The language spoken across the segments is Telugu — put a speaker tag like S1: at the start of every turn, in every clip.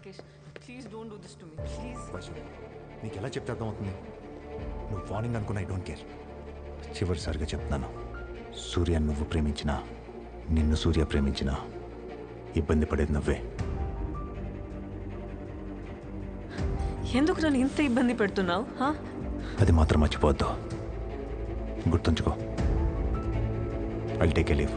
S1: Rakesh please don't do this to me please
S2: Vaishu నీకు ఎలా చెప్తే అర్థమవుతుంది నువ్వు వార్నింగ్ అనుకున్నా ఐ డోంట్ కేర్ చివరిసారిగా చెప్తున్నాను సూర్య నువ్వు ప్రేమించినా నిన్ను సూర్య ప్రేమించినా ఇబ్బంది పడేది నువ్వే
S1: ఎందుకు నన్ను ఇంత ఇబ్బంది పెడుతున్నావు హా?
S2: అది మాత్రం మర్చిపోవద్దు గుర్తుంచుకో ఐ టేక్ ఏ లీవ్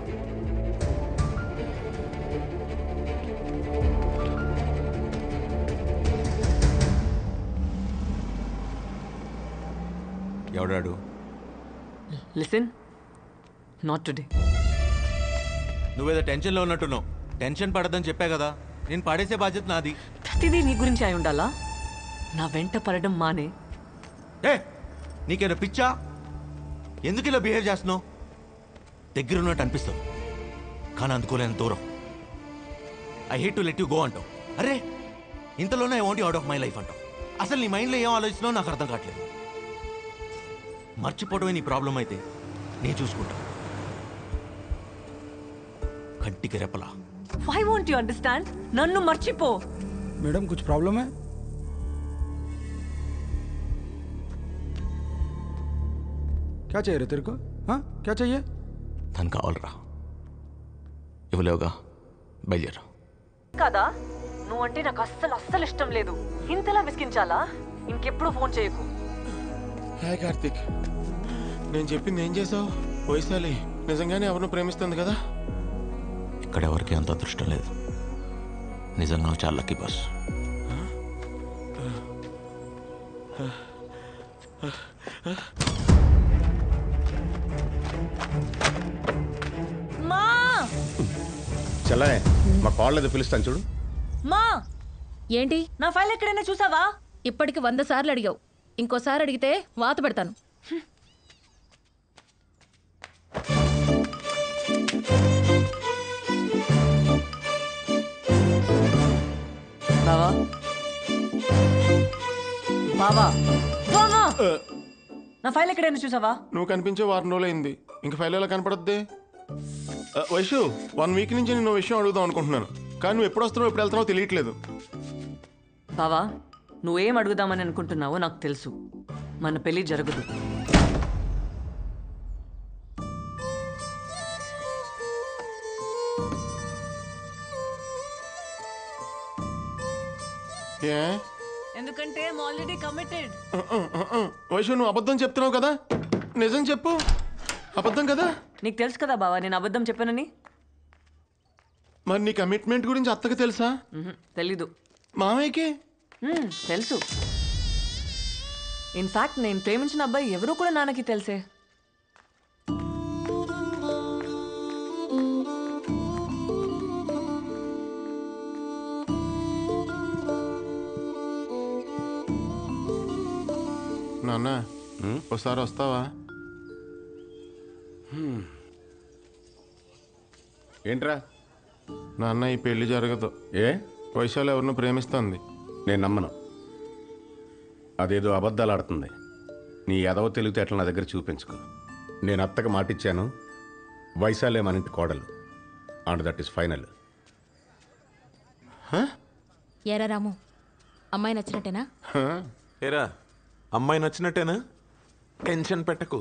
S3: ఎవడాడు
S1: లిసన్ నాట్ టుడే
S3: నువ్వేదో టెన్షన్లో ఉన్నట్టున్నావు టెన్షన్ పడద్దని చెప్పా కదా నేను పడేసే బాధ్యత నాది
S1: ప్రతిదీ నీ గురించి అయి ఉండాలా నా వెంట పడడం మానే
S3: ఏ నీకేనా పిచ్చా ఎందుకు ఇలా బిహేవ్ చేస్తున్నావు దగ్గర ఉన్నట్టు అనిపిస్తావు కానీ అందుకోలేని దూరం I hate to let you go అంటావు అరే ఇంతలోనే I want out of my life అంటావు అసలు నీ మైండ్లో ఏం ఆలోచిస్తున్నావు నాకు అర్థం కావట్లేదు మర్చిపోవడమే నీ ప్రాబ్లం అయితే నేను చూసుకుంటా కంటికి రెప్పలా
S1: వై వాంట్ యు అండర్స్టాండ్ నన్ను మర్చిపో
S4: मैडम कुछ प्रॉब्लम है क्या चाहिए रे तेरे को हाँ क्या चाहिए
S3: తను కావాలరా ఇవ్వలేవుగా బయలుదేరా
S1: కదా నువ్వంటే నాకు అస్సలు అస్సలు ఇష్టం లేదు ఇంతలా విసిగించాలా ఇంకెప్పుడు ఫోన్ చేయకు
S5: హాయ్ కార్తిక్ నేను చెప్పింది ఏం చేసావు వైశాలి నిజంగానే ఎవరిని ప్రేమిస్తుంది కదా
S3: ఇక్కడ ఎవరికి అంత అదృష్టం లేదు నిజంగా నువ్వు చాలా లక్కీ బాస్
S1: మా
S6: చల్లనే మా కాళ్ళు ఏదో పిలుస్తాను చూడు
S1: మా
S7: ఏంటి
S1: నా ఫైల్ ఎక్కడైనా చూసావా
S7: ఇప్పటికి వంద సార్లు అడిగావు ఇంకోసారి అడిగితే వాత పెడతాను
S1: బావా బావా బావా నా ఫైల్ ఎక్కడైనా చూసావా
S5: నువ్వు కనిపించే వారం రోజులు అయింది ఇంక ఫైల్ ఎలా కనపడద్ది వైషు వన్ వీక్ నుంచి నేను విషయం అడుగుదాం అనుకుంటున్నాను కానీ నువ్వు ఎప్పుడు వస్తున్నావు ఎప్పుడు వెళ్తున్నావు తెలియట్లేదు
S1: బావా నువ్వేం అడుగుదామని అనుకుంటున్నావో నాకు తెలుసు మన పెళ్లి జరగదు
S5: ఏ
S1: ఎందుకంటే already committed
S5: uh, uh, uh, uh. Vaishu నువ్వు అబద్ధం చెప్తున్నావు కదా నిజం చెప్పు అబద్ధం కదా
S1: నీకు తెలుసు కదా బావా నేను అబద్ధం చెప్పానని
S5: మరి నీ కమిట్మెంట్ గురించి అత్తకు తెలుసా
S1: మ్హూ, తెలీదు
S5: మామయ్యకి
S1: మ్మ్, తెలుసు ఇన్ఫాక్ట్ నేను ప్రేమించిన అబ్బాయి ఎవరో కూడా నాన్నకి తెలుసే
S5: నాన్న ఒకసారి వస్తావా
S6: ఏంట్రా
S5: నాన్న ఈ పెళ్లి జరగదు
S6: ఏ
S5: వైశాలి ఎవరిని ప్రేమిస్తుంది
S6: నేను నమ్మను అదేదో అబద్ధాలు ఆడుతుంది నీ ఎదవ తెలివితేటలు నా దగ్గర చూపించుకో నేను అత్తకు మాటిచ్చాను వైశాలే మన ఇంటి కోడలు అండ్ దట్ ఈస్ ఫైనల్
S7: ఏరా రాము అమ్మాయి నచ్చినట్టేనా
S8: ఏరా అమ్మాయి నచ్చినట్టేనా టెన్షన్ పెట్టకు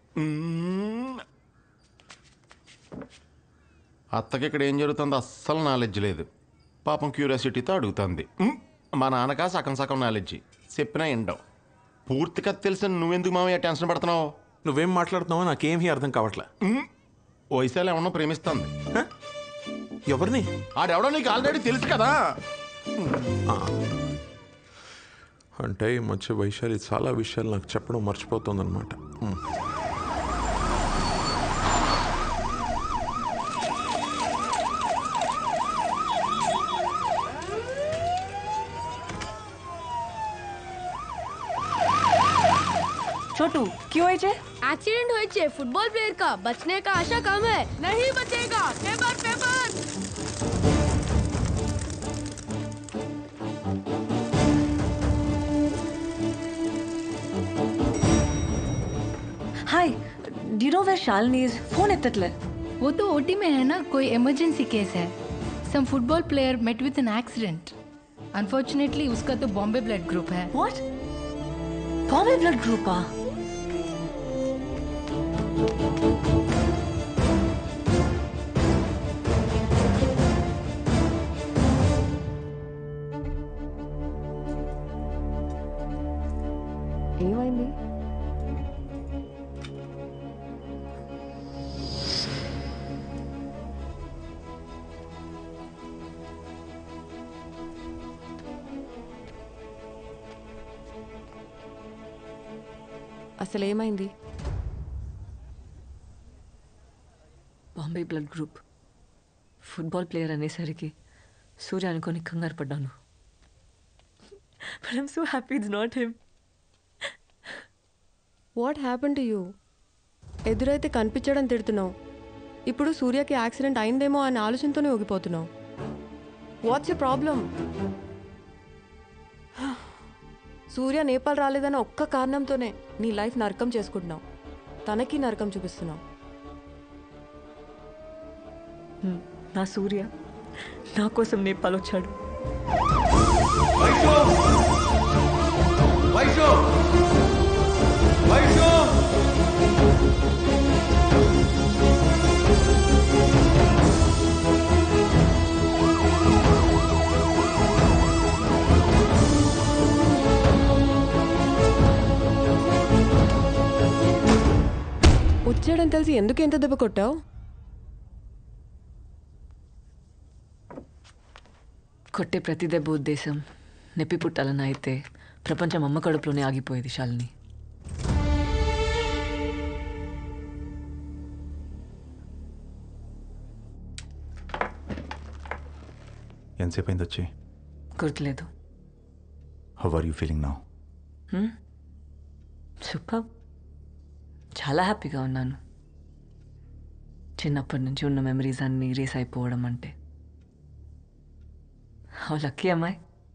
S5: అత్తకి ఇక్కడ ఏం జరుగుతుందో అస్సలు నాలెడ్జ్ లేదు పాపం క్యూరియాసిటీతో అడుగుతుంది మ్, మా నాన్నకా సగం సగం నాలెడ్జ్ చెప్పినా ఎండవు పూర్తిగా తెలిసిన నువ్వెందుకు మామయ్య టెన్షన్ పడుతున్నావు
S8: నువ్వేం మాట్లాడుతున్నావో నాకేమీ అర్థం కావట్లే
S5: వయసాలు ఏమన్నా ప్రేమిస్తుంది
S8: హ? ఎవరిని
S5: ఆడెవడో నీకు ఆల్రెడీ తెలుసు కదా
S8: అంటే ఈ మధ్య వైశాలి చాలా విషయాలు నాకు చెప్పడం మర్చిపోతుందన్నమాట ఉమ్.
S1: छोटू क्यों आई जे
S9: एक्सीडेंट हुए फुटबॉल प्लेयर का बचने का आशा कम है नहीं बचेगा paper paper
S1: hi do you know where Shalini is phone एत्ततले
S10: वो तो ओटी में है ना कोई इमरजेंसी केस है some football player met with an accident unfortunately उसका तो बॉम्बे ब्लड ग्रुप है
S1: వాట్ బాంబే బ్లడ్ గ్రూపా
S9: ఏమైంది అసలు ఏమైంది
S1: Bombay blood group football player అనేసరికి సూర్య అనుకొని కంగారు పడ్డాను but I'm so happy it's not him
S9: what happen to you ఎదురైతే కనిపించడం తిడుతున్నావు ఇప్పుడు సూర్యకి యాక్సిడెంట్ అయిందేమో అనే ఆలోచనతోనే ఊగిపోతున్నావు what's you problem Surya Nepal రాలేదన్న ఒక్క కారణంతోనే నీ లైఫ్ నరకం చేసుకుంటున్నావు తనకి నరకం చూపిస్తున్నావు
S1: నా సూర్య నా కోసం నేపాల్ వచ్చాడు
S3: వైషు వైషు
S9: వచ్చాడని తెలిసి ఎందుకు ఎంత దెబ్బ కొట్టావు
S1: కొట్టే ప్రతి దెబ్బ ఉద్దేశం నొప్పి పుట్టాలని అయితే ప్రపంచం అమ్మ కడుపులోనే ఆగిపోయేది శాలిని
S2: ఎంతసేపు అయింది వచ్చి
S1: గుర్తులేదు
S2: how are you feeling now
S1: super చాలా హ్యాపీగా ఉన్నాను చిన్నప్పటి నుంచి ఉన్న మెమరీస్ అన్నీ రేస్ అయిపోవడం అంటే హౌ లక్కీ అమ్మాయి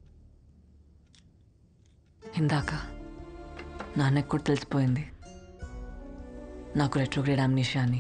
S1: ఇందాక నాన్నకు కూడా తెలిసిపోయింది నాకు రెట్రోగ్రేడ్ అమ్నిషియా అని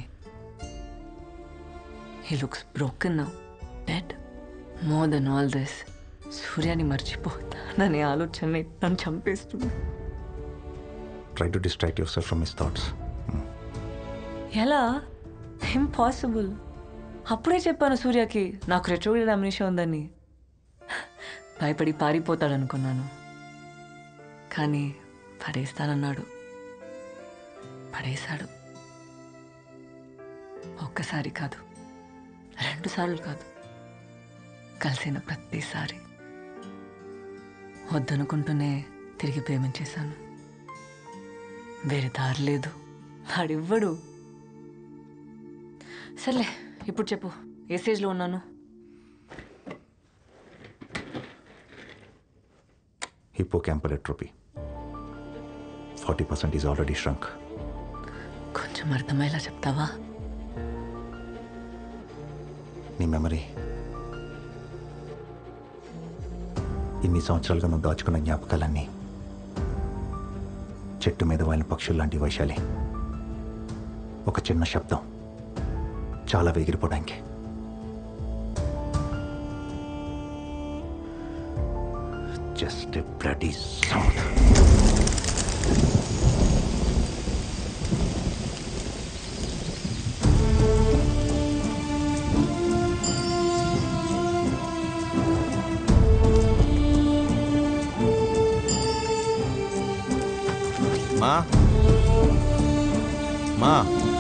S1: he looks broken now dead more than all this సూర్యాని మర్చిపోతాననే ఆలోచన నన్ను చంపేస్తుంది
S2: try to distract yourself from his thoughts
S1: ఎలా ఇంపాసిబుల్ అప్పుడే చెప్పాను సూర్యకి నాకు రెట్రోగ్రేడ్ అమ్నిషా ఉందని భయపడి పారిపోతాడు అనుకున్నాను కానీ పడేస్తానన్నాడు పడేశాడు ఒక్కసారి కాదు రెండు సార్లు కాదు కలిసిన ప్రతిసారి వద్దనుకుంటూనే తిరిగి ప్రేమించేశాను వేరే దారి లేదు వాడివ్వడు సర్లే ఇప్పుడు చెప్పు ఏ స్టేజ్లో ఉన్నాను
S2: hippo క్యాంపలెట్రోపీ forty percent is already ష్రంక్
S1: కొంచెం అర్థమయ్యేలా చెప్తావా
S2: నీ మెమరీ ఇన్ని సంవత్సరాలుగా నువ్వు దాచుకున్న జ్ఞాపకాలన్నీ చెట్టు మీద వాలిన పక్షులు లాంటి వైశాలి ఒక చిన్న శబ్దం చాలా వేగిరిపోవడానికి జస్ట్ బ్లడీ సౌండ్
S3: మా మా